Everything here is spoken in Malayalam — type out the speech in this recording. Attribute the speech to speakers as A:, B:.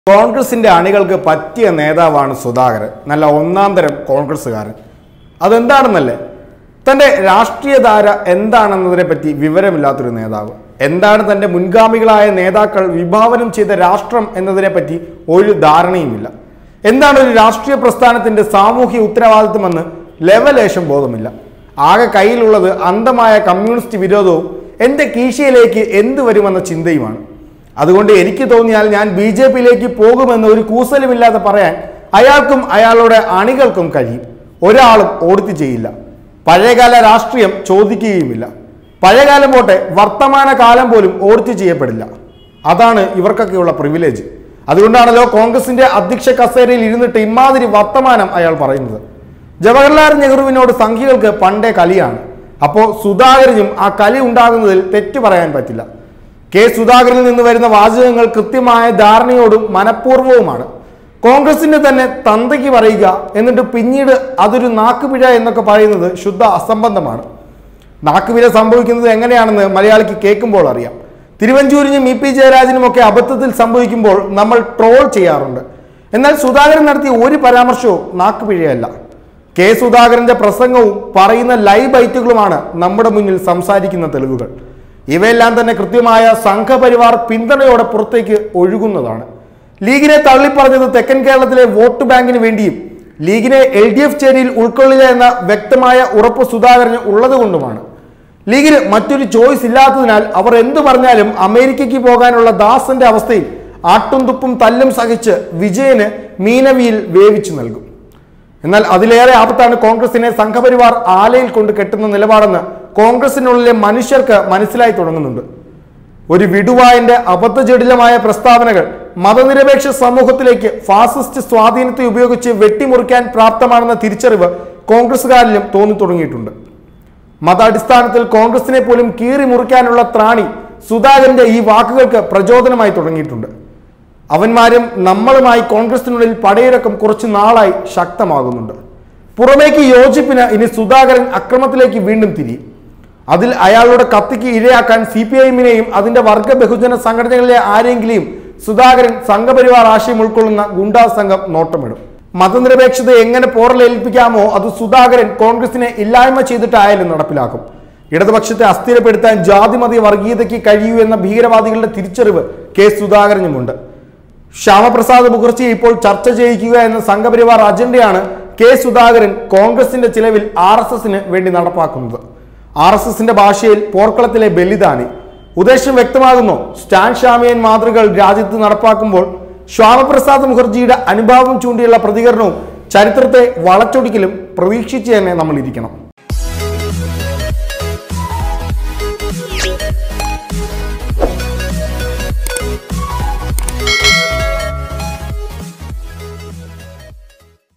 A: കോൺഗ്രസിന്റെ അണികൾക്ക് പറ്റിയ നേതാവാണ് സുധാകരൻ നല്ല ഒന്നാം തരം കോൺഗ്രസ്സുകാരൻ അതെന്താണെന്നല്ലേ തന്റെ രാഷ്ട്രീയധാര എന്താണെന്നതിനെ പറ്റി വിവരമില്ലാത്തൊരു നേതാവ് എന്താണ് തന്റെ മുൻഗാമികളായ നേതാക്കൾ വിഭാവനം ചെയ്ത രാഷ്ട്രം എന്നതിനെ പറ്റി ഒരു ധാരണയുമില്ല എന്താണ് ഒരു രാഷ്ട്രീയ പ്രസ്ഥാനത്തിന്റെ സാമൂഹ്യ ഉത്തരവാദിത്വമെന്ന് ലെവലേശം ബോധമില്ല ആകെ കയ്യിലുള്ളത് അന്ധമായ കമ്മ്യൂണിസ്റ്റ് വിരോധവും എന്റെ കീശയിലേക്ക് എന്ത് വരുമെന്ന ചിന്തയുമാണ് അതുകൊണ്ട് എനിക്ക് തോന്നിയാൽ ഞാൻ ബി ജെ പിയിലേക്ക് പോകുമെന്ന് ഒരു കൂസലുമില്ലാതെ പറയാൻ അയാൾക്കും അയാളുടെ അണികൾക്കും കഴിയും ഒരാളും ഓടിച്ചു ചെയ്യില്ല പഴയകാല രാഷ്ട്രീയം ചോദിക്കുകയുമില്ല പഴയകാലം പോട്ടെ വർത്തമാന കാലം പോലും ഓടിച്ചു ചെയ്യപ്പെടില്ല അതാണ് ഇവർക്കൊക്കെയുള്ള പ്രിവിലേജ് അതുകൊണ്ടാണല്ലോ കോൺഗ്രസിന്റെ അധ്യക്ഷ കസേരയിൽ ഇരുന്നിട്ട് ഇമാതിരി വർത്തമാനം അയാൾ പറയുന്നത് ജവഹർലാൽ നെഹ്റുവിനോട് സംഖ്യകൾക്ക് പണ്ടേ കലിയാണ് അപ്പോൾ സുധാകരനും ആ കലി ഉണ്ടാകുന്നതിൽ തെറ്റു പറയാൻ പറ്റില്ല കെ സുധാകരനിൽ നിന്ന് വരുന്ന വാചകങ്ങൾ കൃത്യമായ ധാരണയോടും മനഃപൂർവ്വവുമാണ് കോൺഗ്രസിന്റെ തന്നെ തന്തയ്ക്ക് പറയുക എന്നിട്ട് പിന്നീട് അതൊരു നാക്കുപിഴ എന്നൊക്കെ പറയുന്നത് ശുദ്ധ അസംബന്ധമാണ് നാക്കുപിഴ സംഭവിക്കുന്നത് എങ്ങനെയാണെന്ന് മലയാളിക്ക് കേൾക്കുമ്പോൾ അറിയാം തിരുവഞ്ചൂരിനും ഇ പി ജയരാജനും ഒക്കെ അബദ്ധത്തിൽ സംഭവിക്കുമ്പോൾ നമ്മൾ ട്രോൾ ചെയ്യാറുണ്ട് എന്നാൽ സുധാകരൻ നടത്തിയ ഒരു പരാമർശവും നാക്കുപിഴയല്ല കെ സുധാകരന്റെ പ്രസംഗവും പറയുന്ന ലൈവ് ബൈറ്റുകളുമാണ് നമ്മുടെ മുന്നിൽ സംസാരിക്കുന്ന തെളിവുകൾ ഇവയെല്ലാം തന്നെ കൃത്യമായ സംഘപരിവാർ പിന്തുണയോടെ പുറത്തേക്ക് ഒഴുകുന്നതാണ് ലീഗിനെ തള്ളിപ്പറഞ്ഞത് തെക്കൻ കേരളത്തിലെ വോട്ട് ബാങ്കിന് വേണ്ടിയും ലീഗിനെ എൽ ഡി എഫ് ചേരിയിൽ ഉൾക്കൊള്ളുക എന്ന വ്യക്തമായ ഉറപ്പ് സുധാകരന് ഉള്ളതുകൊണ്ടുമാണ് ലീഗിന് മറ്റൊരു ചോയ്സ് ഇല്ലാത്തതിനാൽ അവർ എന്തു പറഞ്ഞാലും അമേരിക്കയ്ക്ക് പോകാനുള്ള ദാസന്റെ അവസ്ഥയിൽ ആട്ടും തുപ്പും തല്ലും സഹിച്ച് വിജയന് മീനവിയിൽ വേവിച്ചു നൽകും എന്നാൽ അതിലേറെ ആപത്താണ് കോൺഗ്രസിനെ സംഘപരിവാർ ആലയിൽ കൊണ്ട് കെട്ടുന്ന നിലപാടെന്ന് കോൺഗ്രസിനുള്ളിലെ മനുഷ്യർക്ക് മനസ്സിലായി തുടങ്ങുന്നുണ്ട് ഒരു വിടുവായന്റെ അബദ്ധജടിലമായ പ്രസ്താവനകൾ മതനിരപേക്ഷ സമൂഹത്തിലേക്ക് ഫാസിസ്റ്റ് സ്വാധീനത്തെ ഉപയോഗിച്ച് വെട്ടിമുറിക്കാൻ പ്രാപ്തമാണെന്ന തിരിച്ചറിവ് കോൺഗ്രസുകാരിലും തോന്നി തുടങ്ങിയിട്ടുണ്ട് മതാടിസ്ഥാനത്തിൽ കോൺഗ്രസിനെ പോലും കീറി മുറിക്കാനുള്ള ത്രാണി സുധാകരന്റെ ഈ വാക്കുകൾക്ക് പ്രചോദനമായി തുടങ്ങിയിട്ടുണ്ട് അവന്മാരും നമ്മളുമായി കോൺഗ്രസിനുള്ളിൽ പടയിറക്കം കുറച്ച് നാളായി ശക്തമാകുന്നുണ്ട് പുറമേക്ക് യോജിപ്പിന് ഇനി സുധാകരൻ അക്രമത്തിലേക്ക് വീണ്ടും തിരിയും അതിൽ അയാളുടെ കത്തിക്ക് ഇരയാക്കാൻ സി പി ഐഎമ്മിനെയും അതിന്റെ വർഗ ബഹുജന സംഘടനകളിലെ ആരെങ്കിലും സുധാകരൻ സംഘപരിവാർ ആശയം ഉൾക്കൊള്ളുന്ന ഗുണ്ടാ സംഘം നോട്ടമിടും മതനിരപേക്ഷത എങ്ങനെ പോറലേൽപ്പിക്കാമോ അത് സുധാകരൻ കോൺഗ്രസിനെ ഇല്ലായ്മ ചെയ്തിട്ടായാലും നടപ്പിലാക്കും ഇടതുപക്ഷത്തെ അസ്ഥിരപ്പെടുത്താൻ ജാതിമതി വർഗീയതയ്ക്ക് കഴിയൂ എന്ന ഭീകരവാദികളുടെ തിരിച്ചറിവ് കെ സുധാകരനുമുണ്ട് ശ്യാമപ്രസാദ് മുഖർജിയെ ഇപ്പോൾ ചർച്ച ചെയ്യിക്കുക എന്ന സംഘപരിവാർ അജണ്ടയാണ് കെ സുധാകരൻ കോൺഗ്രസിന്റെ ചിലവിൽ ആർ എസ് എസിന് വേണ്ടി നടപ്പാക്കുന്നത് ആർ എസ് എസിന്റെ ഭാഷയിൽ പോർക്കളത്തിലെ ബലിദാനി ഉദ്ദേശം വ്യക്തമാകുന്നു സ്റ്റാൻ ഷാമിയൻ മാതൃകൾ രാജ്യത്ത് നടപ്പാക്കുമ്പോൾ ശ്യാമപ്രസാദ് മുഖർജിയുടെ അനുഭാവം ചൂണ്ടിയുള്ള പ്രതികരണവും ചരിത്രത്തെ വളച്ചൊടിക്കലും പ്രതീക്ഷിച്ച് തന്നെ നമ്മൾ ഇരിക്കണം